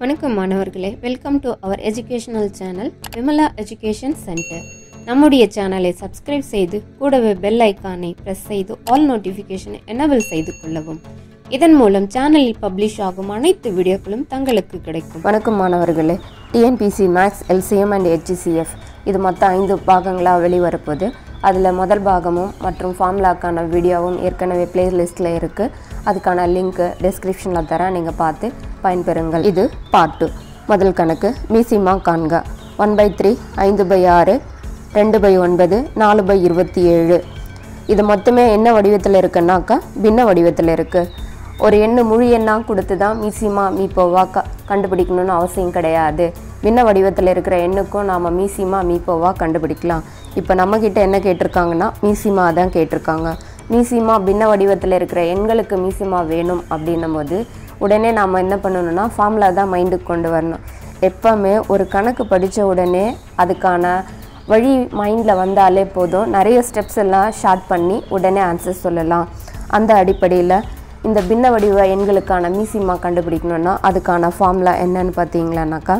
வணக்கம் மாணவர்களே welcome to our educational channel Vimala education centre நம்முடைய சேனலை சப்ஸ்கிரைப் செய்து கூடவே பெல் ஐக்கானை பிரஸ் செய்து ஆல் நோட்டிஃபிகேஷனை எனபிள் செய்து கொள்ளவும் இதன் மூலம் சேனலில் பப்ளிஷ் ஆகும் அனைத்து வீடியோக்களும் தங்களுக்கு கிடைக்கும் வணக்கம் மாணவர்களே TNPSC maths LCM and HCF இது மொத்தம் ஐந்து பாகங்களாக வெளிவரப்போகுது அதில் முதல் பாகமும் மற்றும் ஃபார்முலாக்கான வீடியோவும் ஏற்கனவே பிளேலிஸ்ட்டில் இருக்குது அதுக்கான லிங்க்கு டிஸ்கிரிப்ஷனில் தரேன் நீங்கள் பார்த்து பயன்பெறுங்கள் இது பார்ட் டூ முதல் கணக்கு மீசிமா காண்க ஒன் பை த்ரீ ஐந்து பை ஆறு ரெண்டு பை ஒன்பது நாலு பை இருபத்தி ஏழு இது மொத்தமே என்ன வடிவத்தில் இருக்குன்னாக்கா பின்ன வடிவத்தில் இருக்குது ஒரு எண்ணு முழு எண்ணாக கொடுத்து தான் மீசிமா மீப்போவா க கண்டுபிடிக்கணும்னு அவசியம் கிடையாது பின்ன வடிவத்தில் இருக்கிற எண்ணுக்கும் நாம் மீசிமா மீப்போவா கண்டுபிடிக்கலாம் இப்போ நம்மக்கிட்ட என்ன கேட்டிருக்காங்கன்னா மீசிமா தான் கேட்டிருக்காங்க மீசிமா பின்ன வடிவத்தில் இருக்கிற எண்களுக்கு மீசிமா வேணும் அப்படின்னும் போது உடனே நாம் என்ன பண்ணணும்னா ஃபார்முலா தான் மைண்டுக்கு கொண்டு வரணும் எப்போவுமே ஒரு கணக்கு படித்த உடனே அதுக்கான வழி மைண்டில் வந்தாலே போதும் நிறைய ஸ்டெப்ஸ் எல்லாம் ஷார்ட் பண்ணி உடனே ஆன்சர் சொல்லலாம் அந்த அடிப்படையில் இந்த பின்ன வடிவ எண்களுக்கான மீசிமா கண்டுபிடிக்கணும்னா அதுக்கான ஃபார்முலா என்னன்னு பார்த்தீங்களானாக்கா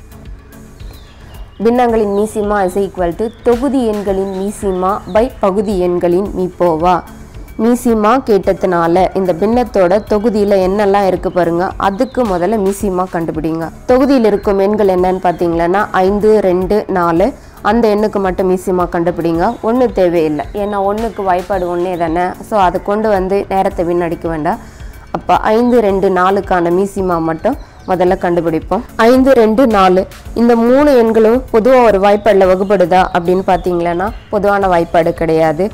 பின்னங்களின் மீசிமா இஸ் ஈக்குவல் டு தொகுதி எண்களின் மீசிமா பை பகுதி எண்களின் மீப்போவா மீசிமா கேட்டதுனால இந்த பின்னத்தோட தொகுதியில் என்னெல்லாம் இருக்கு பாருங்க அதுக்கு முதல்ல மீசிமா கண்டுபிடிங்க தொகுதியில் இருக்கும் எண்கள் என்னன்னு பார்த்தீங்கன்னா ஐந்து ரெண்டு நாலு அந்த எண்ணுக்கு மட்டும் மீசிமா கண்டுபிடிங்க ஒன்று தேவையில்லை ஏன்னா ஒன்றுக்கு வாய்ப்பாடு ஒன்றே தானே ஸோ அதை கொண்டு வந்து நேரத்தை வீணடிக்க வேண்டாம் அப்போ ஐந்து ரெண்டு நாலுக்கான மீசிமா மட்டும் முதல்ல கண்டுபிடிப்போம் ஐந்து ரெண்டு நாலு இந்த மூணு எண்களும் பொதுவாக ஒரு வாய்ப்பாடில் வகுப்படுதா அப்படின்னு பார்த்தீங்களன்னா பொதுவான வாய்ப்பாடு கிடையாது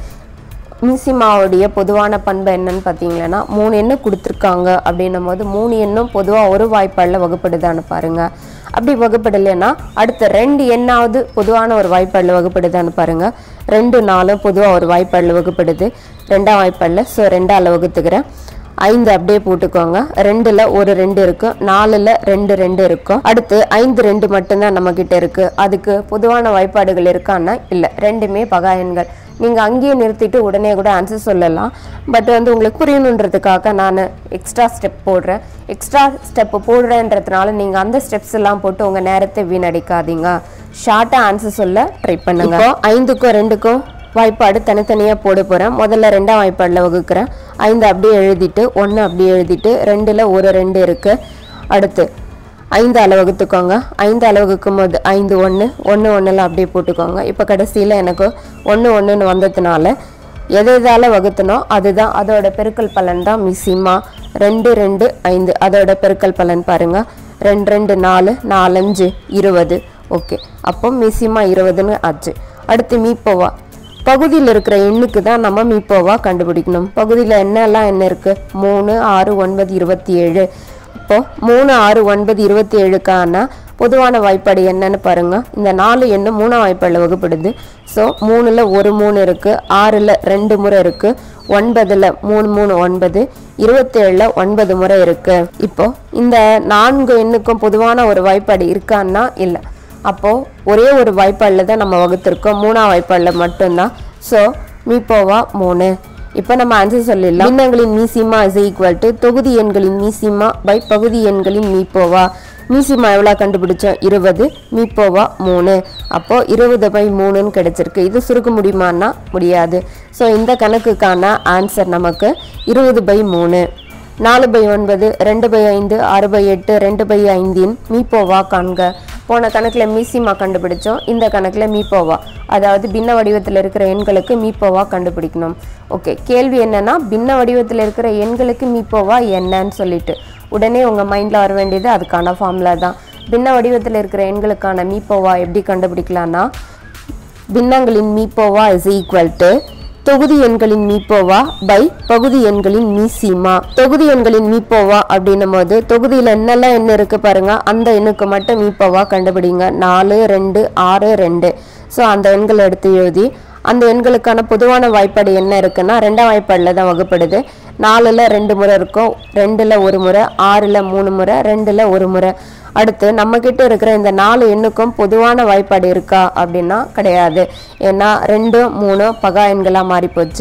மீசிமாவுடைய பொதுவான பண்பு என்னன்னு பார்த்தீங்கன்னா மூணு எண்ணம் கொடுத்துருக்காங்க அப்படின்னும் போது மூணு எண்ணும் பொதுவாக ஒரு வாய்ப்பாடில் வகுப்படுதான்னு பாருங்க அப்படி வகுப்படலைன்னா அடுத்த ரெண்டு எண்ணாவது பொதுவான ஒரு வாய்ப்பாடில் வகுப்படுதான்னு பாருங்க ரெண்டு நாலும் பொதுவாக ஒரு வாய்ப்பாடில் வகுப்படுது ரெண்டாம் வாய்ப்பாடில் ஸோ ரெண்டாவில் வகுத்துக்கிறேன் ஐந்து அப்படியே போட்டுக்கோங்க ரெண்டுல ஒரு ரெண்டு இருக்கும் நாலுல ரெண்டு ரெண்டு இருக்கும் அடுத்து ஐந்து ரெண்டு மட்டும்தான் நம்ம கிட்ட இருக்கு அதுக்கு பொதுவான வாய்ப்பாடுகள் இருக்கான்னா இல்லை ரெண்டுமே பகா எண்கள் நீங்கள் அங்கேயே நிறுத்திட்டு உடனே கூட ஆன்சர் சொல்லலாம் பட் வந்து உங்களுக்கு புரியணுன்றதுக்காக நான் எக்ஸ்ட்ரா ஸ்டெப் போடுறேன் எக்ஸ்ட்ரா ஸ்டெப் போடுறேன்றதுனால நீங்கள் அந்த ஸ்டெப்ஸ் எல்லாம் போட்டு உங்கள் நேரத்தை வீணடிக்காதீங்க ஷார்ட்டாக ஆன்சர் சொல்ல ட்ரை பண்ணுங்க இப்போ ஐந்துக்கும் ரெண்டுக்கும் வாய்ப்பாடு தனித்தனியாக போட போகிறேன் முதல்ல ரெண்டாம் வாய்ப்பாடில் வகுக்கிறேன் ஐந்து அப்படியே எழுதிட்டு ஒன்று அப்படியே எழுதிட்டு ரெண்டில் ஒரு ரெண்டு இருக்குது அடுத்து ஐந்து அளவு வகுத்துக்கோங்க ஐந்து அளவு வகுக்கும் போது ஐந்து ஒன்று ஒன்று ஒன்றில் அப்படியே போட்டுக்கோங்க இப்போ கடைசியில் எனக்கு ஒன்று ஒன்றுன்னு வந்ததுனால எது எதால் வகுத்தனோ அதுதான் அதோட பெருக்கல் பலன் தான் மிசிமா ரெண்டு ரெண்டு ஐந்து அதோட பெருக்கல் பலன் பாருங்கள் ரெண்டு ரெண்டு நாலு நாலஞ்சு இருபது ஓகே அப்போ மிசிமா இருபதுன்னு ஆச்சு அடுத்து மீப்போவா பகுதியில் இருக்கிற எண்ணுக்கு தான் நம்ம மீப்போவா கண்டுபிடிக்கணும் பகுதியில் என்னெல்லாம் என்ன இருக்கு மூணு ஆறு ஒன்பது இருபத்தி ஏழு இப்போ மூணு ஆறு ஒன்பது இருபத்தி ஏழுக்கான பொதுவான வாய்ப்பாடு என்னன்னு பாருங்க இந்த நாலு எண்ணு மூணாம் வாய்ப்பாடில் வகுப்படுது ஸோ மூணுல ஒரு மூணு இருக்கு ஆறுல ரெண்டு முறை இருக்கு ஒன்பதுல மூணு மூணு ஒன்பது இருபத்தேழுல ஒன்பது முறை இருக்கு இப்போ இந்த நான்கு எண்ணுக்கும் பொதுவான ஒரு வாய்ப்பாடு இருக்கான்னா இல்லை அப்போ ஒரே ஒரு வாய்ப்பாடில் தான் நம்ம வகுத்திருக்கோம் மூணாம் வாய்ப்பாடில் மட்டும்தான் ஸோ மீப்போவா மூணு இப்போ நம்ம ஆன்சர் சொல்லிடலாம் பின்னங்களின் மீசிமா இஸ் ஈக்குவல் டு தொகுதி எண்களின் மீசிமா பை பகுதி எண்களின் மீப்போவா மீசிமா எவ்வளோ கண்டுபிடிச்சோம் இருபது மீப்போவா மூணு அப்போ இருபது பை மூணுன்னு கிடைச்சிருக்கு இது சுருக்க முடியுமான்னா முடியாது ஸோ இந்த கணக்குக்கான ஆன்சர் நமக்கு இருபது பை மூணு நாலு பை ஒன்பது ரெண்டு பை ஐந்து ஆறு பை எட்டு ரெண்டு பை ஐந்தின் மீப்போவா காண்க போன கணக்கில் மீசிமா கண்டுபிடிச்சோம் இந்த கணக்கில் மீப்போவா அதாவது பின்ன வடிவத்தில் இருக்கிற எண்களுக்கு மீப்போவா கண்டுபிடிக்கணும் ஓகே கேள்வி என்னன்னா பின்ன வடிவத்தில் இருக்கிற எண்களுக்கு மீப்போவா என்னன்னு சொல்லிட்டு உடனே உங்கள் மைண்டில் வர வேண்டியது அதுக்கான ஃபார்முலா தான் பின்ன வடிவத்தில் இருக்கிற எண்களுக்கான மீப்போவா எப்படி கண்டுபிடிக்கலாம்னா பின்னங்களின் மீப்போவா இஸ் ஈக்குவல் டு தொகுதி எண்களின் மீப்போவா பை பகுதி எண்களின் மீசிமா தொகுதி எண்களின் மீப்போவா அப்படின்னும் போது தொகுதியில் என்னெல்லாம் எண்ணு இருக்கு பாருங்க அந்த எண்ணுக்கு மட்டும் மீப்போவா கண்டுபிடிங்க நாலு ரெண்டு ஆறு ரெண்டு ஸோ அந்த எண்களை எடுத்து எழுதி அந்த எண்களுக்கான பொதுவான வாய்ப்பாடு என்ன இருக்குன்னா ரெண்டாம் வாய்ப்பாடில் தான் வகுப்படுது நாலில் ரெண்டு முறை இருக்கும் ரெண்டில் ஒரு முறை ஆறில் மூணு முறை ரெண்டில் ஒரு முறை அடுத்து நம்மக்கிட்ட இருக்கிற இந்த நாலு எண்ணுக்கும் பொதுவான வாய்ப்பாடு இருக்கா அப்படின்னா கிடையாது ஏன்னா ரெண்டு மூணு பகா எண்களாக மாறி போச்சு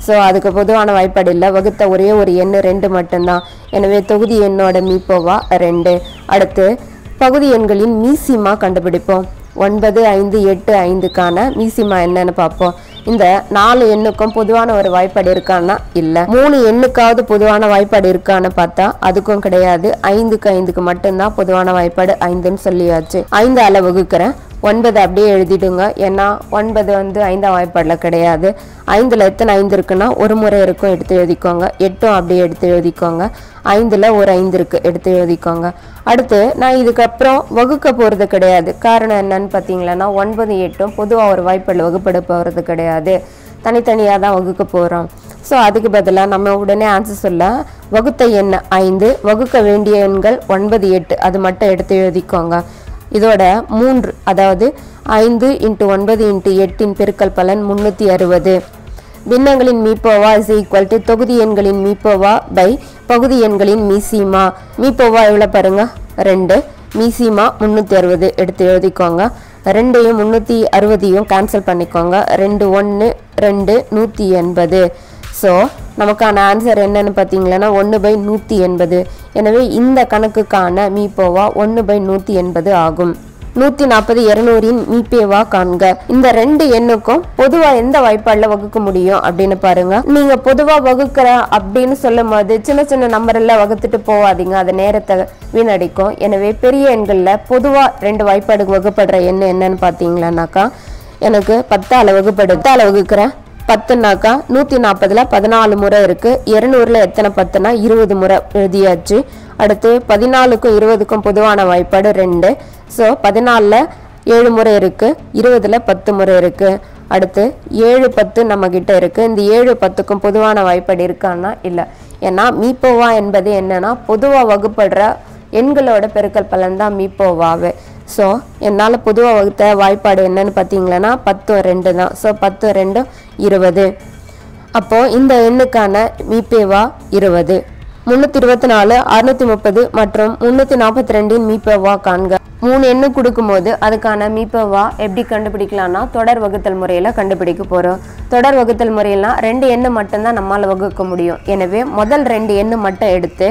ஸோ அதுக்கு பொதுவான வாய்ப்பாடு இல்லை வகுத்த ஒரே ஒரு எண் ரெண்டு மட்டும்தான் எனவே தொகுதி எண்ணோட மீப்போவா ரெண்டு அடுத்து பகுதி எண்களின் மீசிமா கண்டுபிடிப்போம் ஒன்பது ஐந்து எட்டு ஐந்துக்கான மீசிமா என்னன்னு பார்ப்போம் இந்த நாலு எண்ணுக்கும் பொதுவான ஒரு வாய்ப்பாடு இருக்கான்னா இல்லை மூணு எண்ணுக்காவது பொதுவான வாய்ப்பாடு இருக்கான்னு பார்த்தா அதுக்கும் கிடையாது ஐந்துக்கு ஐந்துக்கு மட்டும்தான் பொதுவான வாய்ப்பாடு ஐந்துன்னு சொல்லியாச்சு ஐந்து அளவு வகுக்கிறேன் ஒன்பது அப்படியே எழுதிடுங்க ஏன்னா ஒன்பது வந்து ஐந்தாம் வாய்ப்பாடில் கிடையாது ஐந்தில் எத்தனை ஐந்து இருக்குன்னா ஒரு முறை இருக்கும் எடுத்து எழுதிக்கோங்க எட்டும் அப்படியே எடுத்து எழுதிக்கோங்க ஐந்தில் ஒரு ஐந்து இருக்கு எடுத்து எழுதிக்கோங்க அடுத்து நான் இதுக்கப்புறம் வகுக்க போகிறது கிடையாது காரணம் என்னன்னு பார்த்தீங்களன்னா ஒன்பது எட்டும் பொதுவாக ஒரு வாய்ப்பாடில் வகுப்பட போகிறது கிடையாது தனித்தனியாக தான் வகுக்க போகிறோம் ஸோ அதுக்கு பதிலாக நம்ம உடனே ஆன்சர் சொல்ல வகுத்த எண் ஐந்து வகுக்க வேண்டிய எண்கள் ஒன்பது எட்டு அது மட்டும் எடுத்து எழுதிக்கோங்க இதோட மூன்று அதாவது ஐந்து இன்ட்டு ஒன்பது இன்ட்டு எட்டின் பெருக்கல் பலன் முந்நூற்றி அறுபது பின்னங்களின் மீப்போவா இஸ் ஈக்குவல் டு தொகுதி எண்களின் மீப்போவா பை பகுதி எண்களின் மீசிமா மீப்போவா எவ்வளோ பாருங்க ரெண்டு மீசிமா முந்நூற்றி அறுபது எடுத்து எழுதிக்கோங்க ரெண்டையும் முந்நூற்றி அறுபதையும் கேன்சல் பண்ணிக்கோங்க ரெண்டு ஒன்று ரெண்டு நூற்றி எண்பது ஸோ நமக்கான ஆன்சர் என்னன்னு பார்த்தீங்களன்னா ஒன்று பை நூற்றி எண்பது எனவே இந்த கணக்குக்கான மீப்போவா ஒன்று பை நூற்றி எண்பது ஆகும் நூற்றி நாற்பது இரநூறின் மீப்பேவா காண்க இந்த ரெண்டு எண்ணுக்கும் பொதுவாக எந்த வாய்ப்பாடில் வகுக்க முடியும் அப்படின்னு பாருங்க நீங்க பொதுவாக வகுக்கிற அப்படின்னு சொல்லும் போது சின்ன சின்ன நம்பர் எல்லாம் வகுத்துட்டு போவாதீங்க அது நேரத்தை வீணடிக்கும் எனவே பெரிய எண்களில் பொதுவாக ரெண்டு வாய்ப்பாடுக்கு வகுப்படுற எண் என்னன்னு பார்த்தீங்களானாக்கா எனக்கு பத்தால வகுப்படு பத்தால வகுக்கிறேன் பத்துனாக்கா நூற்றி நாற்பதில் பதினாலு முறை இருக்குது இரநூறுல எத்தனை பத்துனா இருபது முறை எழுதியாச்சு அடுத்து பதினாலுக்கும் இருபதுக்கும் பொதுவான வாய்ப்பாடு ரெண்டு ஸோ பதினாலில் ஏழு முறை இருக்குது இருபதில் பத்து முறை இருக்குது அடுத்து ஏழு பத்து நம்ம கிட்ட இருக்குது இந்த ஏழு பத்துக்கும் பொதுவான வாய்ப்பாடு இருக்கான்னா இல்லை ஏன்னா மீப்போவா என்பது என்னன்னா பொதுவாக வகுப்படுற எண்களோட பெருக்கல் பலன் தான் மீப்போவாவே ஸோ என்னால் பொதுவாக வகுத்த வாய்ப்பாடு என்னன்னு பார்த்தீங்களன்னா பத்து ரெண்டு தான் ஸோ பத்து ரெண்டு இருபது அப்போது இந்த எண்ணுக்கான மீப்பேவா இருபது முந்நூற்றி இருபத்தி நாலு அறுநூத்தி முப்பது மற்றும் முந்நூற்றி நாற்பத்தி ரெண்டின் மீப்பேவா காண்க மூணு எண்ணு கொடுக்கும்போது அதுக்கான மீப்பேவா எப்படி கண்டுபிடிக்கலாம்னா தொடர் வகுத்தல் முறையில் கண்டுபிடிக்க போகிறோம் தொடர் வகுத்தல் முறையிலாம் ரெண்டு எண்ணு மட்டும்தான் நம்மால் வகுக்க முடியும் எனவே முதல் ரெண்டு எண்ணு மட்டும் எடுத்து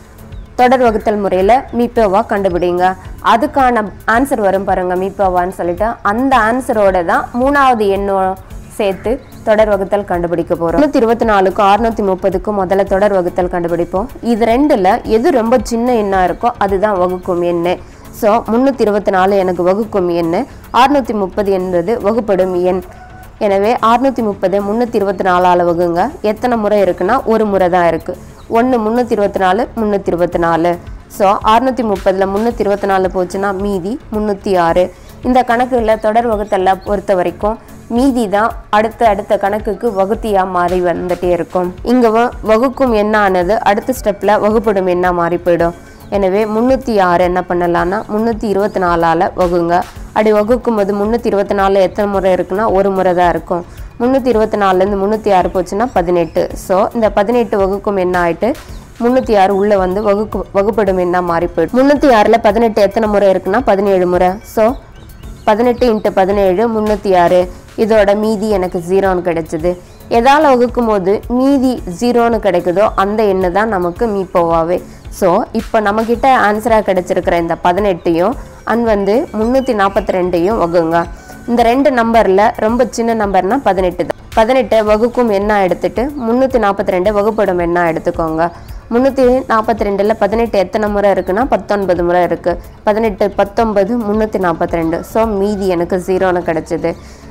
தொடர் வகுத்தல் முறையில் மீப்போவா கண்டுபிடிங்க அதுக்கான ஆன்சர் வரும் பாருங்க மீப்போவான்னு சொல்லிட்டு அந்த ஆன்சரோட தான் மூணாவது எண்ணோ சேர்த்து தொடர் வகுத்தல் கண்டுபிடிக்க போகிறோம் முந்நூற்றி இருபத்தி நாலுக்கும் அறுநூத்தி முப்பதுக்கும் முதல்ல தொடர் வகுத்தல் கண்டுபிடிப்போம் இது ரெண்டில் எது ரொம்ப சின்ன எண்ணாக இருக்கோ அதுதான் வகுக்கும் எண்ணு ஸோ முந்நூற்றி இருபத்தி நாலு எனக்கு வகுக்கும் எண்ணு அறுநூத்தி முப்பது என்பது வகுப்படும் எண் எனவே அறுநூத்தி முப்பது முந்நூற்றி இருபத்தி நாலால் வகுங்க எத்தனை முறை இருக்குன்னா ஒரு முறை தான் இருக்குது ஒன்று முந்நூற்றி இருபத்தி நாலு முந்நூற்றி இருபத்தி நாலு ஸோ அறுநூத்தி முப்பதில் முந்நூற்றி இருபத்தி நாலு போச்சுன்னா மீதி முந்நூற்றி ஆறு இந்த கணக்குகளில் தொடர் வகுத்தல்ல பொறுத்த வரைக்கும் மீதி தான் அடுத்த அடுத்த கணக்குக்கு வகுத்தியாக மாறி வந்துட்டே இருக்கும் இங்கே வகுக்கும் எண்ணானது அடுத்த ஸ்டெப்பில் வகுப்படும் எண்ணா மாறி போயிடும் எனவே முந்நூற்றி ஆறு என்ன பண்ணலான்னா முந்நூற்றி இருபத்தி நாலால் வகுங்க அப்படி வகுக்கும் போது முந்நூற்றி இருபத்தி நாலு எத்தனை முறை இருக்குன்னா ஒரு முறை தான் இருக்கும் முந்நூற்றி இருபத்தி நாலுலேருந்து முந்நூற்றி ஆறு போச்சுன்னா பதினெட்டு ஸோ இந்த பதினெட்டு வகுக்கும் என்ன ஆயிட்டு முந்நூற்றி ஆறு உள்ளே வந்து வகுக்கு வகுப்படும் என்ன மாறி போயிடும் முந்நூற்றி ஆறில் பதினெட்டு எத்தனை முறை இருக்குன்னா பதினேழு முறை ஸோ பதினெட்டு இன்ட்டு பதினேழு முந்நூற்றி ஆறு இதோட மீதி எனக்கு ஜீரோன்னு கிடைச்சிது எதால் வகுக்கும் போது மீதி ஜீரோன்னு கிடைக்குதோ அந்த எண்ணு தான் நமக்கு மீப்போவாவே ஸோ இப்போ நம்மக்கிட்ட ஆன்சராக கிடைச்சிருக்கிற இந்த பதினெட்டையும் அண்ட் வந்து முந்நூற்றி நாற்பத்தி ரெண்டையும் வகுங்க இந்த ரெண்டு நம்பரில் ரொம்ப சின்ன நம்பர்னா பதினெட்டு தான் பதினெட்டை வகுக்கும் எண்ணா எடுத்துட்டு முந்நூற்றி நாற்பத்தி ரெண்டு வகுப்படும் எண்ணா எடுத்துக்கோங்க முந்நூற்றி நாற்பத்தி ரெண்டில் பதினெட்டு எத்தனை முறை இருக்குன்னா பத்தொன்பது முறை இருக்குது பதினெட்டு பத்தொன்பது முந்நூற்றி நாற்பத்தி ரெண்டு ஸோ மீதி எனக்கு ஜீரோன்னு கிடைச்சிது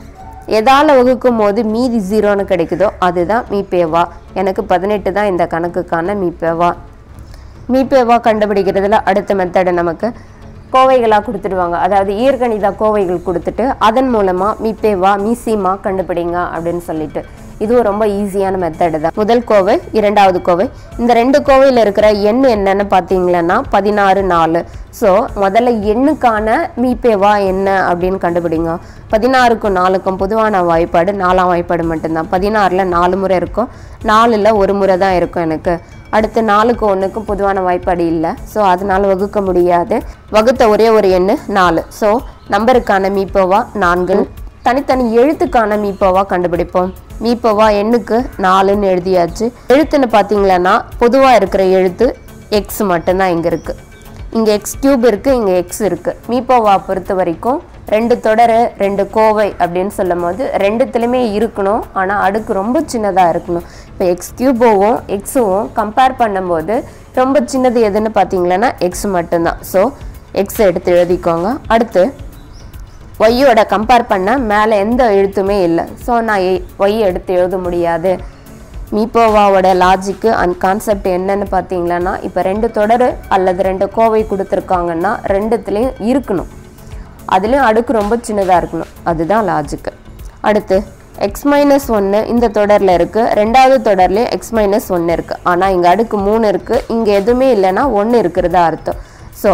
எதால் வகுக்கும் போது மீதி ஜீரோன்னு கிடைக்குதோ அதுதான் மீப்பேவா எனக்கு பதினெட்டு தான் இந்த கணக்குக்கான மீப்பேவா மீப்பேவா கண்டுபிடிக்கிறதுல அடுத்த மெத்தடு நமக்கு கோவைகளாக கொடுத்துடுவாங்க அதாவது இயற்கணித கோவைகள் கொடுத்துட்டு அதன் மூலமாக மீப்பேவா மீசிமா கண்டுபிடிங்க அப்படின்னு சொல்லிட்டு இதுவும் ரொம்ப ஈஸியான மெத்தடு தான் முதல் கோவை இரண்டாவது கோவை இந்த ரெண்டு கோவையில் இருக்கிற எண் என்னன்னு பார்த்தீங்களன்னா பதினாறு நாலு ஸோ முதல்ல எண்ணுக்கான மீப்பேவா என்ன அப்படின்னு கண்டுபிடிங்க பதினாறுக்கும் நாலுக்கும் பொதுவான வாய்ப்பாடு நாலாம் வாய்ப்பாடு மட்டும்தான் பதினாறில் நாலு முறை இருக்கும் நாலில் ஒரு முறை தான் இருக்கும் எனக்கு அடுத்து நாலுக்கு ஒன்றுக்கும் பொதுவான வாய்ப்பாடு இல்லை ஸோ அதனால வகுக்க முடியாது வகுத்த ஒரே ஒரு எண்ணு நாலு ஸோ நம்பருக்கான மீப்போவா நான்கு தனித்தனி எழுத்துக்கான மீப்போவா கண்டுபிடிப்போம் மீப்போவா எண்ணுக்கு நாலுன்னு எழுதியாச்சு எழுத்துன்னு பார்த்தீங்களன்னா பொதுவாக இருக்கிற எழுத்து எக்ஸ் மட்டும்தான் இங்கே இருக்குது இங்கே எக்ஸ் கியூப் இருக்குது இங்கே எக்ஸ் இருக்குது மீப்போவா பொறுத்த வரைக்கும் ரெண்டு தொடர் ரெண்டு கோவை அப்படின்னு சொல்லும் போது ரெண்டுத்துலையுமே இருக்கணும் ஆனால் அடுக்கு ரொம்ப சின்னதாக இருக்கணும் இப்போ எக்ஸ் கியூபோவும் எக்ஸும் கம்பேர் பண்ணும்போது ரொம்ப சின்னது எதுன்னு பார்த்தீங்களன்னா எக்ஸ் மட்டும்தான் ஸோ எக்ஸ் எடுத்து எழுதிக்கோங்க அடுத்து ஒய்யோட கம்பேர் பண்ண மேலே எந்த எழுத்துமே இல்லை ஸோ நான் ஒய் எடுத்து எழுத முடியாது மீப்போவாவோட லாஜிக்கு அண்ட் கான்செப்ட் என்னன்னு பார்த்தீங்களன்னா இப்போ ரெண்டு தொடர் அல்லது ரெண்டு கோவை கொடுத்துருக்காங்கன்னா ரெண்டுத்துலேயும் இருக்கணும் அதுலேயும் அடுக்கு ரொம்ப சின்னதாக இருக்கணும் அதுதான் லாஜிக்கு அடுத்து எக்ஸ் மைனஸ் ஒன்று இந்த தொடரில் இருக்குது ரெண்டாவது தொடர்லேயும் எக்ஸ் மைனஸ் ஒன்று இருக்குது ஆனால் இங்கே அடுக்கு மூணு இருக்குது இங்கே எதுவுமே இல்லைன்னா ஒன்று இருக்கிறதா அர்த்தம் ஸோ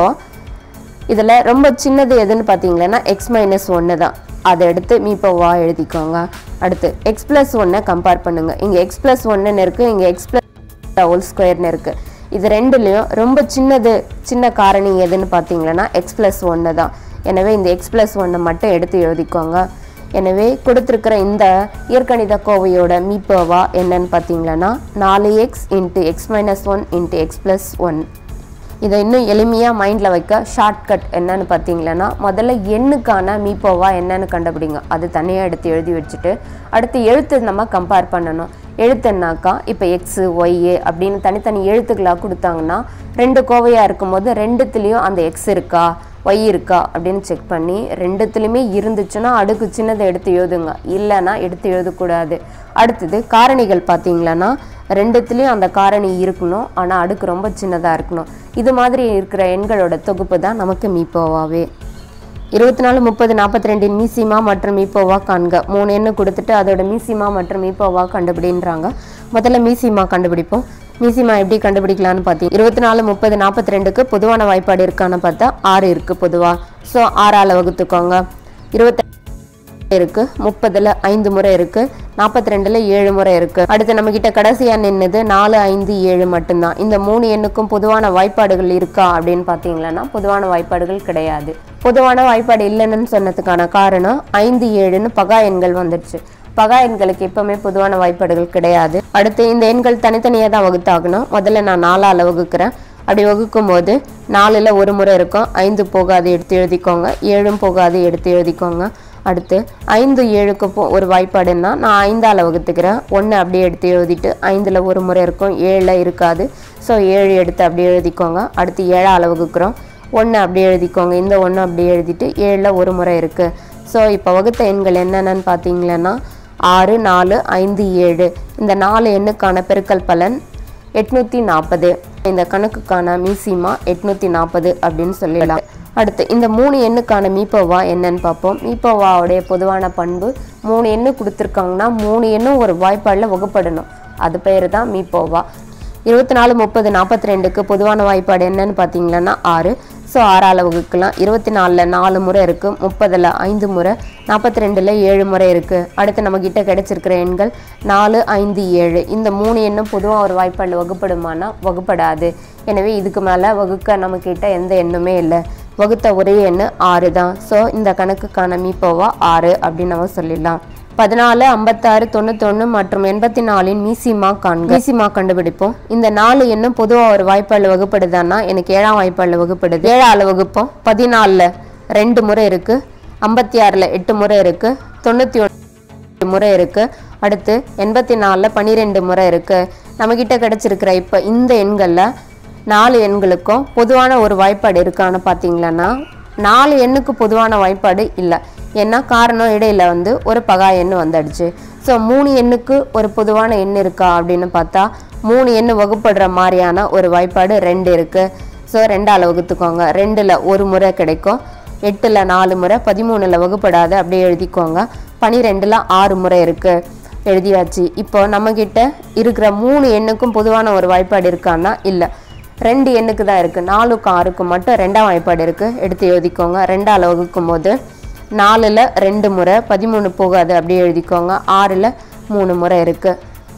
இதில் ரொம்ப சின்னது எதுன்னு பார்த்தீங்கன்னா எக்ஸ் மைனஸ் ஒன்று தான் அதை எடுத்து மீப்போவா எழுதிக்கோங்க அடுத்து எக்ஸ் ப்ளஸ் ஒன்னை கம்பேர் பண்ணுங்கள் இங்கே எக்ஸ் ப்ளஸ் ஒன்றுன்னு இருக்குது இங்கே எக்ஸ் ப்ளஸ் ஹோல் ஸ்கொயர்னு இருக்குது இது ரெண்டுலேயும் ரொம்ப சின்னது சின்ன காரணி எதுன்னு பார்த்தீங்கன்னா எக்ஸ் ப்ளஸ் ஒன்று தான் எனவே இந்த எக்ஸ் ப்ளஸ் ஒன்னை மட்டும் எடுத்து எழுதிக்கோங்க எனவே கொடுத்துருக்கிற இந்த இயற்கணித கோவையோட மீப்போவா என்னன்னு பார்த்தீங்கன்னா நாலு x into x minus one into x plus one இதை இன்னும் எளிமையாக மைண்டில் வைக்க ஷார்ட்கட் என்னன்னு பார்த்தீங்கன்னா முதல்ல எண்ணுக்கான மீப்போவா என்னன்னு கண்டுபிடிங்க அது தனியாக எடுத்து எழுதி வச்சுட்டு அடுத்து எழுத்து நம்ம கம்பேர் பண்ணணும் எழுத்துனாக்கா இப்போ எக்ஸு ஒய்ஏ அப்படின்னு தனித்தனி எழுத்துக்களாக கொடுத்தாங்கன்னா ரெண்டு கோவையாக இருக்கும்போது ரெண்டுத்துலேயும் அந்த எக்ஸ் இருக்கா ஒய் இருக்கா அப்படின்னு செக் பண்ணி ரெண்டுத்துலேயுமே இருந்துச்சுன்னா அடுக்கு சின்னதை எடுத்து எழுதுங்க இல்லைன்னா எடுத்து எழுதக்கூடாது அடுத்தது காரணிகள் பார்த்தீங்களன்னா ரெண்டுத்துலேயும் அந்த காரணி இருக்கணும் ஆனால் அடுக்கு ரொம்ப சின்னதாக இருக்கணும் இது மாதிரி இருக்கிற எண்களோட தொகுப்பு தான் நமக்கு மீப்போவாவே இருபத்தி நாலு முப்பது நாற்பத்தி ரெண்டின் மீசிமா மற்றும் மீப்போவா காண்க மூணு எண்ணு கொடுத்துட்டு அதோட மீசிமா மற்றும் மீப்போவா கண்டுபிடின்றாங்க முதல்ல மீசிமா கண்டுபிடிப்போம் மீசிமா எப்படி கண்டுபிடிக்கலாம்னு பார்த்தீங்க இருபத்தி நாலு முப்பது நாற்பத்தி ரெண்டுக்கு பொதுவான வாய்ப்பாடு இருக்கான்னு பார்த்தா ஆறு இருக்குது பொதுவாக ஸோ ஆறால் வகுத்துக்கோங்க இருபத்தி இருக்கு முப்பதுல ஐந்து முறை இருக்கு நாற்பத்தி ரெண்டுல ஏழு முறை இருக்கு அடுத்து நம்ம கிட்ட கடைசியா நின்னது நாலு ஐந்து ஏழு மட்டும்தான் இந்த மூணு எண்ணுக்கும் பொதுவான வாய்ப்பாடுகள் இருக்கா அப்படின்னு பார்த்தீங்கன்னா பொதுவான வாய்ப்பாடுகள் கிடையாது பொதுவான வாய்ப்பாடு இல்லைன்னு சொன்னதுக்கான காரணம் ஐந்து ஏழுன்னு பகா எண்கள் வந்துடுச்சு பகா எண்களுக்கு எப்பவுமே பொதுவான வாய்ப்பாடுகள் கிடையாது அடுத்து இந்த எண்கள் தனித்தனியாக தான் வகுத்தாகணும் முதல்ல நான் நாலால் வகுக்கிறேன் அப்படி வகுக்கும் போது நாலில் ஒரு முறை இருக்கும் ஐந்து போகாது எடுத்து எழுதிக்கோங்க ஏழும் போகாது எடுத்து எழுதிக்கோங்க அடுத்து ஐந்து ஏழுக்கு போ ஒரு வாய்ப்பாடுன்னா நான் ஐந்தால் வகுத்துக்கிறேன் ஒன்று அப்படியே எடுத்து எழுதிட்டு ஐந்தில் ஒரு முறை இருக்கும் ஏழில் இருக்காது ஸோ ஏழு எடுத்து அப்படியே எழுதிக்கோங்க அடுத்து ஏழால் வகுக்கிறோம் ஒன்று அப்படியே எழுதிக்கோங்க இந்த ஒன்று அப்படியே எழுதிட்டு ஏழில் ஒரு முறை இருக்குது ஸோ இப்போ வகுத்த எண்கள் என்னென்னு பார்த்தீங்கன்னா ஆறு நாலு ஐந்து ஏழு இந்த நாலு எண்ணுக்கான பெருக்கல் பலன் எட்நூற்றி நாற்பது இந்த கணக்குக்கான மீசிமா எட்நூற்றி நாற்பது அப்படின்னு சொல்லிடலாம் அடுத்து இந்த மூணு எண்ணுக்கான மீப்போவா என்னன்னு பார்ப்போம் மீப்போவாவுடைய பொதுவான பண்பு மூணு எண்ணு கொடுத்துருக்காங்கன்னா மூணு எண்ணும் ஒரு வாய்ப்பாடில் வகுப்படணும் அது பேர் தான் மீப்போவா இருபத்தி நாலு முப்பது நாற்பத்தி ரெண்டுக்கு பொதுவான வாய்ப்பாடு என்னன்னு பார்த்தீங்கன்னா ஆறு ஸோ ஆறால் வகுக்கலாம் இருபத்தி நாலில் நாலு முறை இருக்குது முப்பதில் ஐந்து முறை நாற்பத்தி ரெண்டில் ஏழு முறை இருக்குது அடுத்து நம்மக்கிட்ட கிடைச்சிருக்கிற எண்கள் நாலு ஐந்து ஏழு இந்த மூணு எண்ணும் பொதுவாக ஒரு வாய்ப்பாடில் வகுப்படுமானா வகுப்படாது எனவே இதுக்கு மேலே வகுக்க நம்மக்கிட்ட எந்த எண்ணுமே இல்லை வகுத்த ஒரே எண்ணு ஆறு தான் ஸோ இந்த கணக்குக்கான மீப்போவா ஆறு அப்படின்னு நம்ம சொல்லிடலாம் பதினாலு ஐம்பத்தாறு தொண்ணூத்தொன்று மற்றும் எண்பத்தி நாலின் மீசிமா காண்க மீசிமா கண்டுபிடிப்போம் இந்த நாலு எண்ணும் பொதுவாக ஒரு வாய்ப்பாடில் வகுப்படுதான்னா எனக்கு ஏழாம் வாய்ப்பாடில் வகுப்படுது ஏழாவில் வகுப்போம் பதினாலில் ரெண்டு முறை இருக்குது ஐம்பத்தி ஆறில் எட்டு முறை இருக்குது தொண்ணூற்றி ஒன்று முறை இருக்குது அடுத்து எண்பத்தி நாலில் பன்னிரெண்டு முறை இருக்குது நம்மக்கிட்ட கிடச்சிருக்கிற இப்போ இந்த எண்களில் நாலு எண்களுக்கும் பொதுவான ஒரு வாய்ப்பாடு இருக்கான்னு பார்த்தீங்களன்னா நாலு எண்ணுக்கு பொதுவான வாய்ப்பாடு இல்லை ஏன்னா காரணம் இடையில வந்து ஒரு பகா எண் வந்துடுச்சு ஸோ மூணு எண்ணுக்கு ஒரு பொதுவான எண் இருக்கா அப்படின்னு பார்த்தா மூணு எண்ணு வகுப்படுற மாதிரியான ஒரு வாய்ப்பாடு ரெண்டு இருக்குது ஸோ ரெண்டால் வகுத்துக்கோங்க ரெண்டில் ஒரு முறை கிடைக்கும் எட்டில் நாலு முறை பதிமூணில் வகுப்படாது அப்படியே எழுதிக்கோங்க பனிரெண்டில் ஆறு முறை இருக்குது எழுதியாச்சு இப்போ நம்மக்கிட்ட இருக்கிற மூணு எண்ணுக்கும் பொதுவான ஒரு வாய்ப்பாடு இருக்கான்னா இல்லை ரெண்டு எண்ணுக்கு தான் இருக்குது நாலுக்கும் ஆறுக்கும் மட்டும் ரெண்டாம் வாய்ப்பாடு இருக்குது எடுத்து எழுதிக்கோங்க ரெண்டால் வகுக்கும் போது நாலில் ரெண்டு முறை பதிமூணு போகாது அப்படியே எழுதிக்கோங்க ஆறில் மூணு முறை இருக்குது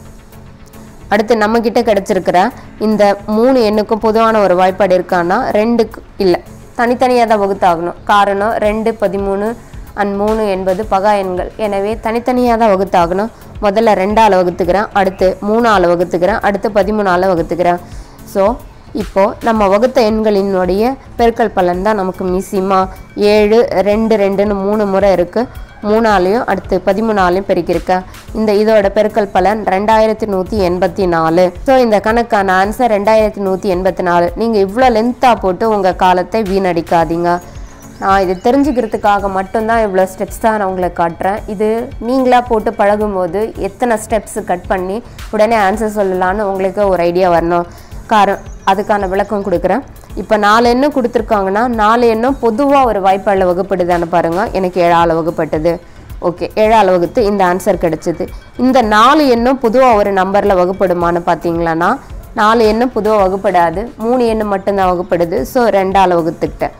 அடுத்து நம்மக்கிட்ட கிடச்சிருக்கிற இந்த மூணு எண்ணுக்கும் பொதுவான ஒரு வாய்ப்பாடு இருக்கான்னா ரெண்டுக்கு இல்லை தனித்தனியாக தான் வகுத்தாகணும் காரணம் ரெண்டு பதிமூணு அண்ட் மூணு என்பது பகா எண்கள் எனவே தனித்தனியாக தான் வகுத்தாகணும் முதல்ல ரெண்டால் வகுத்துக்கிறேன் அடுத்து மூணால் வகுத்துக்கிறேன் அடுத்து பதிமூணால் வகுத்துக்கிறேன் ஸோ இப்போ நம்ம வகுத்த எண்களினுடைய பெருக்கல் பலன் தான் நமக்கு மிசிமா ஏழு ரெண்டு ரெண்டுன்னு மூணு முறை இருக்குது மூணாலையும் அடுத்து பதிமூணாலையும் பெருக்கியிருக்கேன் இந்த இதோட பெருக்கல் பலன் ரெண்டாயிரத்தி நூற்றி எண்பத்தி நாலு ஸோ இந்த கணக்கான ஆன்சர் ரெண்டாயிரத்தி நூற்றி எண்பத்தி நாலு நீங்கள் இவ்வளோ லென்த்தாக போட்டு உங்கள் காலத்தை வீணடிக்காதீங்க நான் இது தெரிஞ்சுக்கிறதுக்காக மட்டும்தான் இவ்வளோ ஸ்டெப்ஸ் தான் நான் உங்களுக்கு காட்டுறேன் இது நீங்களாக போட்டு பழகும்போது எத்தனை ஸ்டெப்ஸ் கட் பண்ணி உடனே ஆன்சர் சொல்லலான்னு உங்களுக்கு ஒரு ஐடியா வரணும் காரணம் அதுக்கான விளக்கம் கொடுக்குறேன் இப்போ நாலு எண்ணம் கொடுத்துருக்காங்கன்னா நாலு எண்ணம் பொதுவாக ஒரு வாய்ப்பாளில் வகுப்படுதான்னு பாருங்கள் எனக்கு ஏழால் வகுப்பட்டது ஓகே ஏழால் வகுத்து இந்த ஆன்சர் கிடைச்சிது இந்த நாலு எண்ணம் பொதுவாக ஒரு நம்பரில் வகுப்படுமான்னு பார்த்தீங்களான்னா நாலு எண்ணம் பொதுவாக வகுப்படாது மூணு எண்ணம் மட்டும்தான் வகுப்படுது ஸோ ரெண்டால் வகுத்துக்கிட்டேன்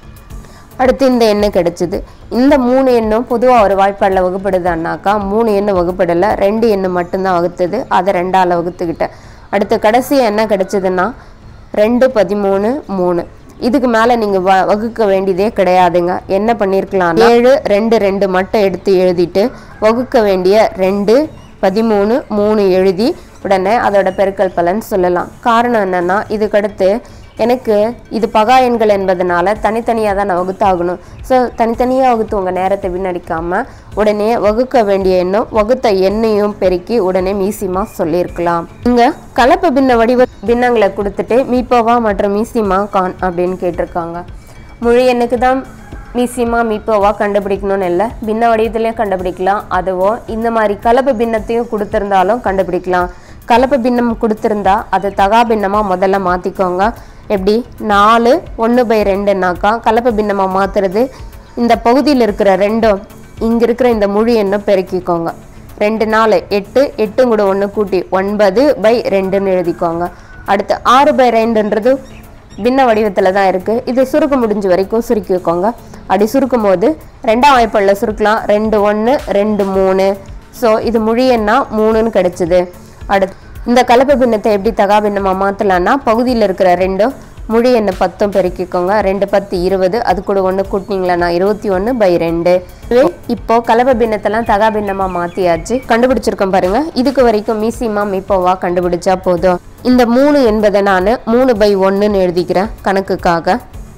அடுத்து இந்த எண்ணெய் கிடைச்சிது இந்த மூணு எண்ணும் பொதுவாக ஒரு வாய்ப்பாடில் வகுப்படுதான்னாக்கா மூணு எண்ணெய் வகுப்படலை ரெண்டு எண்ணெய் மட்டும்தான் வகுத்தது அதை ரெண்டால் வகுத்துக்கிட்டேன் அடுத்து கடைசி என்ன கிடைச்சதுன்னா ரெண்டு பதிமூணு மூணு இதுக்கு மேலே நீங்கள் வ வகுக்க வேண்டியதே கிடையாதுங்க என்ன பண்ணியிருக்கலாம் ஏழு ரெண்டு ரெண்டு மட்டும் எடுத்து எழுதிட்டு வகுக்க வேண்டிய ரெண்டு பதிமூணு மூணு எழுதி உடனே அதோட பெருக்கல் பலன் சொல்லலாம் காரணம் என்னன்னா இதுக்கடுத்து எனக்கு இது பகா எண்கள் என்பதனால தனித்தனியாக தான் நான் வகுத்தாகணும் ஸோ தனித்தனியாக வகுத்து உங்கள் நேரத்தை வீணடிக்காமல் உடனே வகுக்க வேண்டிய எண்ணும் வகுத்த எண்ணையும் பெருக்கி உடனே மீசிமா சொல்லியிருக்கலாம் இங்கே கலப்பு பின்ன வடிவ பின்னங்களை கொடுத்துட்டு மீப்போவா மற்றும் மீசிமா கான் அப்படின்னு கேட்டிருக்காங்க மொழி எண்ணுக்கு தான் மீசிமா மீப்போவா கண்டுபிடிக்கணும்னு இல்லை பின்ன வடிவத்திலையும் கண்டுபிடிக்கலாம் அதுவும் இந்த மாதிரி கலப்பு பின்னத்தையும் கொடுத்துருந்தாலும் கண்டுபிடிக்கலாம் கலப்பு பின்னம் கொடுத்துருந்தா அது தகா பின்னமாக முதல்ல மாற்றிக்கோங்க எப்படி நாலு ஒன்று பை ரெண்டுனாக்கா கலப்பு பின்னமாக மாற்றுறது இந்த பகுதியில் இருக்கிற ரெண்டும் இங்கே இருக்கிற இந்த முழு எண்ணை பெருக்கிக்கோங்க ரெண்டு நாலு எட்டு எட்டும் கூட ஒன்று கூட்டி ஒன்பது பை ரெண்டுன்னு எழுதிக்கோங்க அடுத்து ஆறு பை ரெண்டுன்றது பின்ன வடிவத்தில் தான் இருக்குது இது சுருக்க முடிஞ்ச வரைக்கும் சுருக்கிக்கோங்க அப்படி சுருக்கும் போது ரெண்டாம் வாய்ப்பாளில் சுருக்கலாம் ரெண்டு ஒன்று ரெண்டு மூணு ஸோ இது முழு எண்ணா மூணுன்னு கிடைச்சிது அடுத்து இந்த கலப்பு பின்னத்தை எப்படி தகா பின்னமாக மாற்றலான்னா பகுதியில் இருக்கிற ரெண்டும் முழு எண்ணை பத்தும் பெருக்கிக்கோங்க ரெண்டு பத்து இருபது அது கூட ஒன்று கூட்டினீங்களா இருபத்தி ஒன்று பை ரெண்டு இதுவே இப்போ கலப்பு பின்னத்தெல்லாம் தகா பின்னமாக மாற்றியாச்சு கண்டுபிடிச்சிருக்கோம் பாருங்க இதுக்கு வரைக்கும் மீசிமா மீப்போவா கண்டுபிடிச்சா போதும் இந்த மூணு என்பதை நான் மூணு பை ஒன்றுன்னு எழுதிக்கிறேன் கணக்குக்காக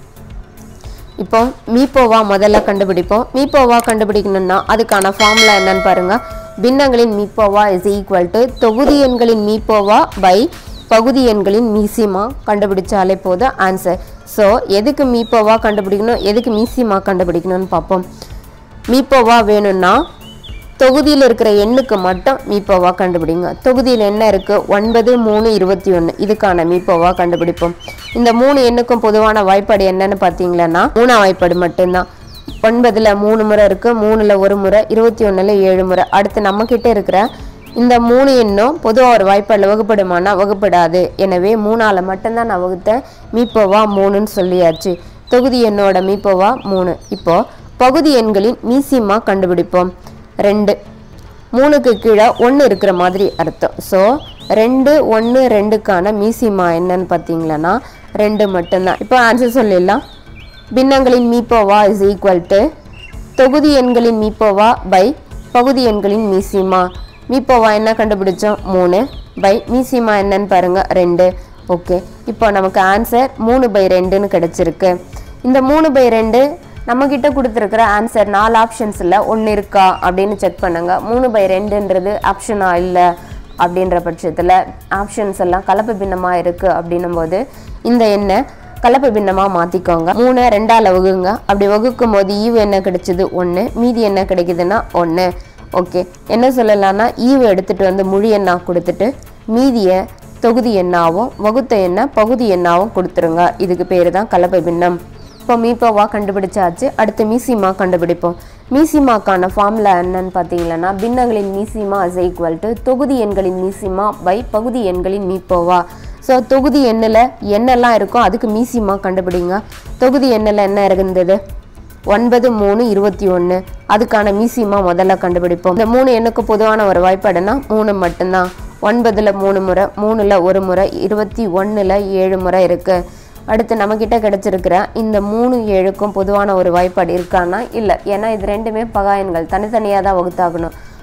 இப்போ மீப்போவா முதல்ல கண்டுபிடிப்போம் மீப்போவா கண்டுபிடிக்கணும்னா அதுக்கான ஃபார்முலா என்னன்னு பாருங்க பின்னங்களின் மீப்போவா இஸ் ஈக்குவல் டு தொகுதி எண்களின் மீப்போவா பை பகுதி எண்களின் மீசிமா கண்டுபிடிச்சாலே போதும் ஆன்சர் ஸோ எதுக்கு மீப்போவா கண்டுபிடிக்கணும் எதுக்கு மீசிமா கண்டுபிடிக்கணும்னு பார்ப்போம் மீப்போவா வேணும்னா தொகுதியில் இருக்கிற எண்ணுக்கு மட்டும் மீப்போவா கண்டுபிடிங்க தொகுதியில் என்ன இருக்கு ஒன்பது மூணு இருபத்தி ஒன்று இதுக்கான மீப்போவா கண்டுபிடிப்போம் இந்த மூணு எண்ணுக்கும் பொதுவான வாய்ப்பாடு என்னன்னு பார்த்தீங்களன்னா மூணாம் வாய்ப்பாடு மட்டும்தான் ஒன்பதுல மூணு முறை இருக்கு மூணுல ஒரு முறை இருபத்தி ஒண்ணுல ஏழு முறை அடுத்து நம்ம கிட்ட இருக்கிற இந்த மூணு எண்ணும் பொதுவாக ஒரு வாய்ப்பாடில் வகுப்படுமானா வகுப்படாது எனவே மூணால மட்டும்தான் நான் வகுத்தேன் மீப்போவா மூணுன்னு சொல்லியாச்சு தொகுதி எண்ணோட மீப்போவா மூணு இப்போ பகுதி எண்களின் மீசிமா கண்டுபிடிப்போம் ரெண்டு மூணுக்கு கீழே ஒன்று இருக்கிற மாதிரி அர்த்தம் ஸோ ரெண்டு ஒன்று ரெண்டுக்கான மீசிமா என்னன்னு பார்த்தீங்களன்னா ரெண்டு மட்டும்தான் இப்போ ஆன்சர் சொல்லிடலாம் பின்னங்களின் மீப்போவா இஸ் ஈக்குவல் டு தொகுதி எண்களின் மீப்போவா பை பகுதி எண்களின் மீசிமா மீப்போவா என்ன கண்டுபிடிச்சோம் மூணு பை மீசிமா என்னன்னு பாருங்க ரெண்டு ஓகே இப்போ நமக்கு ஆன்சர் மூணு பை ரெண்டுன்னு கிடைச்சிருக்கு இந்த மூணு பை ரெண்டு நம்மக்கிட்ட கொடுத்துருக்கிற ஆன்சர் நாலு ஆப்ஷன்ஸில் ஒன்று இருக்கா அப்படின்னு செக் பண்ணுங்க மூணு பை ரெண்டுன்றது ஆப்ஷனா இல்லை அப்படின்ற பட்சத்தில் ஆப்ஷன்ஸ் எல்லாம் கலப்பு பின்னமாக இருக்குது அப்படின்னும் போது இந்த எண்ணை கலப்பு பின்னமாக மாற்றிக்கோங்க மூணு ரெண்டால் வகுங்க அப்படி வகுக்கும் போது ஈவு என்ன கிடைச்சது ஒன்று மீதி என்ன கிடைக்குதுன்னா ஒன்று ஓகே என்ன சொல்லலாம்னா ஈவு எடுத்துகிட்டு வந்து முழு எண்ணா கொடுத்துட்டு மீதியை தொகுதி எண்ணாவும் வகுத்த எண்ணெய் பகுதி எண்ணாவும் கொடுத்துருங்க இதுக்கு பேர் தான் கலப்பு பின்னம் இப்போ மீப்போவா கண்டுபிடிச்சாச்சு அடுத்து மீசிமா கண்டுபிடிப்போம் மீசிமாக்கான ஃபார்முலா என்னன்னு பார்த்தீங்கன்னா பின்னங்களின் மீசிமா இஸ் ஈக்குவல் டு தொகுதி எண்களின் மீசிமா பை பகுதி எண்களின் மீப்போவா ஸோ தொகுதி எண்ணில் என்னெல்லாம் இருக்கோ அதுக்கு மீசிமா கண்டுபிடிங்க தொகுதி எண்ணில் என்ன இருந்தது ஒன்பது மூணு இருபத்தி ஒன்று அதுக்கான மீசிமா முதல்ல கண்டுபிடிப்போம் இந்த மூணு எண்ணுக்கு பொதுவான ஒரு வாய்ப்பாடுனா மூணு மட்டும்தான் ஒன்பதுல மூணு முறை மூணுல ஒரு முறை இருபத்தி ஒன்றில் ஏழு முறை இருக்கு அடுத்து நம்மக்கிட்ட கிடைச்சிருக்கிற இந்த மூணு ஏழுக்கும் பொதுவான ஒரு வாய்ப்பாடு இருக்கான்னா இல்லை ஏன்னா இது ரெண்டுமே பகாயன்கள் தனித்தனியாக தான் வகுத்தாகணும்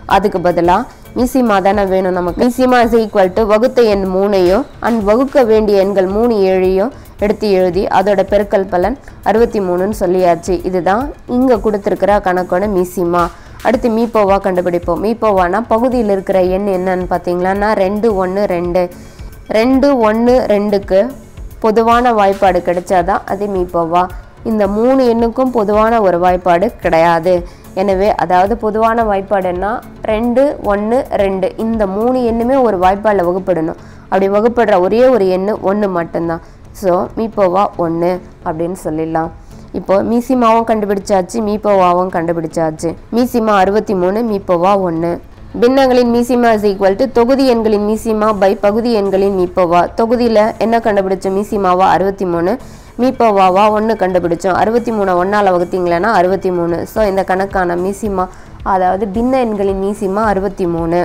அதுக்கு பதிலாக மீசிமா தானே வேணும் நமக்கு மீசிமா இஸ் ஈக்குவல் டு வகுத்த எண் மூணையும் அண்ட் வகுக்க வேண்டிய எண்கள் மூணு ஏழையும் எடுத்து எழுதி அதோட பெருக்கல் பலன் அறுபத்தி மூணுன்னு சொல்லியாச்சு இதுதான் இங்கே கொடுத்துருக்கிற கணக்கோட மீசிமா அடுத்து மீப்போவா கண்டுபிடிப்போம் மீப்போவானா பகுதியில் இருக்கிற எண் என்னன்னு பார்த்தீங்களான்னா ரெண்டு ஒன்று ரெண்டு ரெண்டு ஒன்று ரெண்டுக்கு பொதுவான வாய்ப்பாடு கிடைச்சாதான் அது மீப்போவா இந்த மூணு எண்ணுக்கும் பொதுவான ஒரு வாய்ப்பாடு கிடையாது எனவே அதாவது பொதுவான வாய்ப்பாடுன்னா ரெண்டு ஒன்று ரெண்டு இந்த மூணு எண்ணுமே ஒரு வாய்ப்பாடில் வகுப்படணும் அப்படி வகுப்படுற ஒரே ஒரு எண்ணு ஒன்று மட்டும்தான் ஸோ மீப்போவா ஒன்று அப்படின்னு சொல்லிடலாம் இப்போ மீசிமாவும் கண்டுபிடிச்சாச்சு மீப்போவாவும் கண்டுபிடிச்சாச்சு மீசிமா அறுபத்தி மூணு மீப்போவா ஒன்று பின்னங்களின் மீசிமா இஸ் ஈக்குவல் டு தொகுதி எண்களின் மீசிமா பை பகுதி எண்களின் மீப்போவா தொகுதியில் என்ன கண்டுபிடிச்சோம் மீசிமாவா அறுபத்தி மூணு மீப்போவாவா ஒன்று கண்டுபிடிச்சோம் அறுபத்தி மூணு ஒன்றால் வகுத்தீங்களன்னா அறுபத்தி மூணு ஸோ இந்த கணக்கான மீசிமா அதாவது பின்ன எண்களின் மீசிமா அறுபத்தி மூணு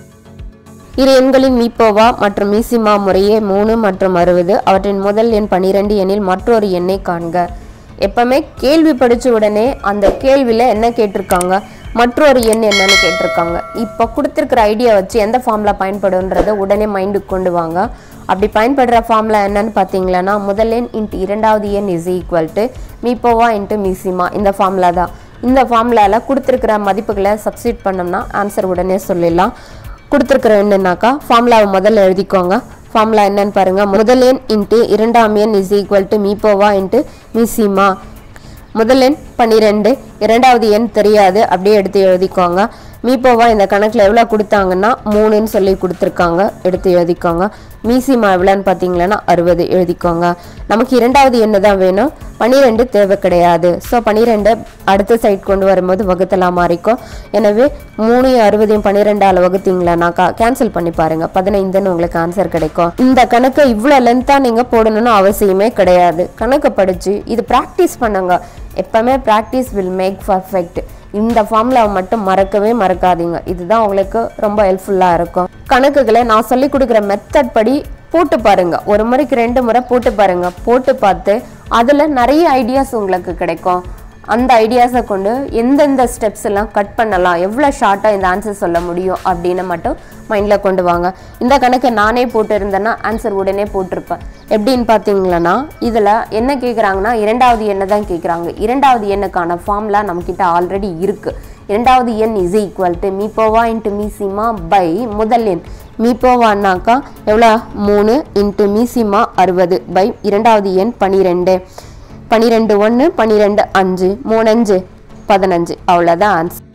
இரு எண்களின் மீப்போவா மற்றும் மீசிமா முறையே மூணு மற்றும் அறுபது அவற்றின் முதல் எண் பன்னிரெண்டு எண்ணில் மற்றொரு எண்ணை காண்க எப்பவுமே கேள்வி படிச்ச உடனே அந்த கேள்வியில என்ன கேட்டிருக்காங்க மற்றொரு எண் என்னன்னு கேட்டிருக்காங்க இப்போ கொடுத்துருக்கிற ஐடியா வச்சு எந்த ஃபார்முலா பயன்படுன்றதை உடனே மைண்டுக்கு கொண்டு வாங்க அப்படி பயன்படுற ஃபார்முலா என்னன்னு பார்த்தீங்களன்னா முதல் எண் இன்ட்டு இரண்டாவது எண் இஸ் ஈக்குவல் டு மீப்போவா இன்ட்டு மீசிமா இந்த ஃபார்முலா தான் இந்த ஃபார்முலாவில் கொடுத்துருக்கிற மதிப்புகளை சப்ஸ்டியூட் பண்ணோம்னா ஆன்சர் உடனே சொல்லிடலாம் கொடுத்துருக்குற என்னன்னாக்கா ஃபார்முலாவை முதல்ல எழுதிக்கோங்க ஃபார்முலா என்னன்னு பாருங்க முதல் எண் இன்ட்டு இரண்டாம் எண் இஸ் ஈக்குவல் டு மீப்போவா இன்ட்டு மீசிமா முதல் எண் பன்னிரெண்டு இரண்டாவது எண் தெரியாது அப்படியே எடுத்து எழுதிக்கோங்க மீப்போவா இந்த கணக்கில் எவ்வளோ கொடுத்தாங்கன்னா மூணுன்னு சொல்லி கொடுத்துருக்காங்க எடுத்து எழுதிக்கோங்க மீசிமா எவ்வளோன்னு பார்த்தீங்களன்னா அறுபது எழுதிக்கோங்க நமக்கு இரண்டாவது எண்ணு தான் வேணும் பன்னிரெண்டு தேவை கிடையாது ஸோ பன்னிரெண்டு அடுத்த சைட் கொண்டு வரும்போது வகுத்தலாம் மாறிக்கும் எனவே மூணு அறுபதையும் பன்னிரெண்டால் வகுத்தீங்களானாக்கா கேன்சல் பண்ணி பாருங்க பதினைந்துன்னு உங்களுக்கு ஆன்சர் கிடைக்கும் இந்த கணக்கை இவ்வளோ லென்த்தாக நீங்கள் போடணும்னு அவசியமே கிடையாது கணக்கை படித்து இது ப்ராக்டிஸ் பண்ணுங்க எப்பவுமே ப்ராக்டிஸ் வில் மேக் பர்ஃபெக்ட் இந்த ஃபார்முலாவை மட்டும் மறக்கவே மறக்காதீங்க இதுதான் உங்களுக்கு ரொம்ப ஹெல்ப்ஃபுல்லாக இருக்கும் கணக்குகளை நான் சொல்லி கொடுக்குற மெத்தட் படி போட்டு பாருங்க ஒரு முறைக்கு ரெண்டு முறை போட்டு பாருங்க போட்டு பார்த்து அதில் நிறைய ஐடியாஸ் உங்களுக்கு கிடைக்கும் அந்த ஐடியாஸை கொண்டு எந்தெந்த ஸ்டெப்ஸ் எல்லாம் கட் பண்ணலாம் எவ்வளோ ஷார்ட்டாக இந்த ஆன்சர் சொல்ல முடியும் அப்படின்னு மட்டும் மைண்டில் கொண்டு வாங்க இந்த கணக்கை நானே போட்டு இருந்தேன்னா ஆன்சர் உடனே போட்டிருப்பேன் எப்படின்னு பார்த்தீங்களன்னா இதில் என்ன கேட்குறாங்கன்னா இரண்டாவது எண்ணை தான் கேட்குறாங்க இரண்டாவது எண்ணுக்கான ஃபார்ம்லாம் நம்மக்கிட்ட ஆல்ரெடி இருக்குது இரண்டாவது எண் இஸ் ஈக்குவல் டு மீப்போவா இன்ட்டு மீசிமா பை முதல் எண் மீப்போவான்னாக்கா எவ்வளோ மூணு இன்ட்டு மீசிமா அறுபது பை இரண்டாவது எண் பன்னிரெண்டு பன்னிரெண்டு ஒன்று பன்னிரெண்டு அஞ்சு மூணு அஞ்சு பதினஞ்சு அவ்வளோதான் ஆன்சர்